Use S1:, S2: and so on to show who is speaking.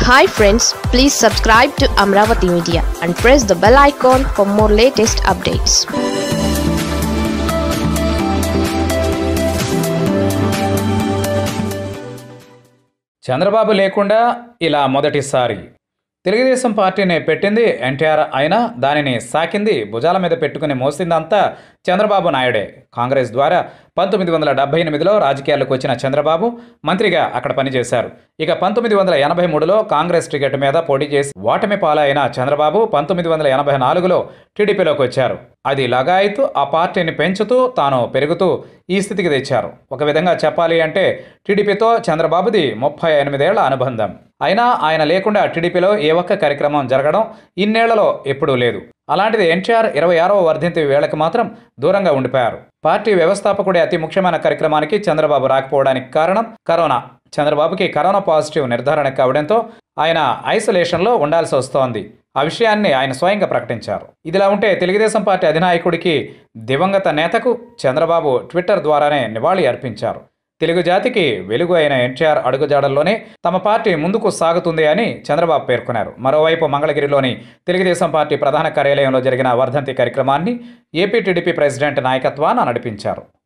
S1: hi friends please subscribe to Amaravati media and press the bell icon for more latest updates
S2: Chandrababu లేకుండా ఇలా మొదటిసారి తెలుగుదేశం పార్టీని పెట్టింది ఎన్టీఆర్ అయినా దానిని సాకింది భుజాల మీద పెట్టుకుని మోసిందంతా చంద్రబాబు నాయుడే కాంగ్రెస్ ద్వారా పంతొమ్మిది వందల డెబ్బై ఎనిమిదిలో రాజకీయాల్లోకి వచ్చిన చంద్రబాబు మంత్రిగా అక్కడ పనిచేశారు ఇక పంతొమ్మిది వందల ఎనభై మూడులో కాంగ్రెస్ టికెట్ మీద పోటీ చేసి ఓటమి పాలైన చంద్రబాబు పంతొమ్మిది వందల ఎనభై నాలుగులో టీడీపీలోకి వచ్చారు అది లగాయతూ ఆ పార్టీని పెంచుతూ తాను పెరుగుతూ ఈ స్థితికి తెచ్చారు ఒక విధంగా చెప్పాలి అంటే టీడీపీతో చంద్రబాబుది ముప్పై ఎనిమిదేళ్ల అనుబంధం అయినా ఆయన లేకుండా టీడీపీలో ఏ ఒక్క కార్యక్రమం జరగడం ఇన్నేళ్లలో ఎప్పుడూ లేదు అలాంటిది ఎన్టీఆర్ ఇరవై ఆరవ వర్ధంతి వేళకు మాత్రం దూరంగా ఉండిపోయారు పార్టీ వ్యవస్థాపకుడి అతి ముఖ్యమైన కార్యక్రమానికి చంద్రబాబు రాకపోవడానికి కారణం కరోనా చంద్రబాబుకి కరోనా పాజిటివ్ నిర్ధారణ కావడంతో ఆయన ఐసోలేషన్లో ఉండాల్సి వస్తోంది ఆ విషయాన్ని ఆయన స్వయంగా ప్రకటించారు ఇదిలా ఉంటే తెలుగుదేశం పార్టీ అధినాయకుడికి దివంగత నేతకు చంద్రబాబు ట్విట్టర్ ద్వారానే నివాళి అర్పించారు తెలుగు జాతికి వెలుగు అయిన ఎన్టీఆర్ అడుగుజాడల్లోనే తమ పార్టీ ముందుకు సాగుతుంది అని చంద్రబాబు పేర్కొన్నారు మరోవైపు మంగళగిరిలోని తెలుగుదేశం పార్టీ ప్రధాన కార్యాలయంలో జరిగిన వర్ధంతి కార్యక్రమాన్ని ఏపీ టీడీపీ ప్రెసిడెంట్ నాయకత్వాన నడిపించారు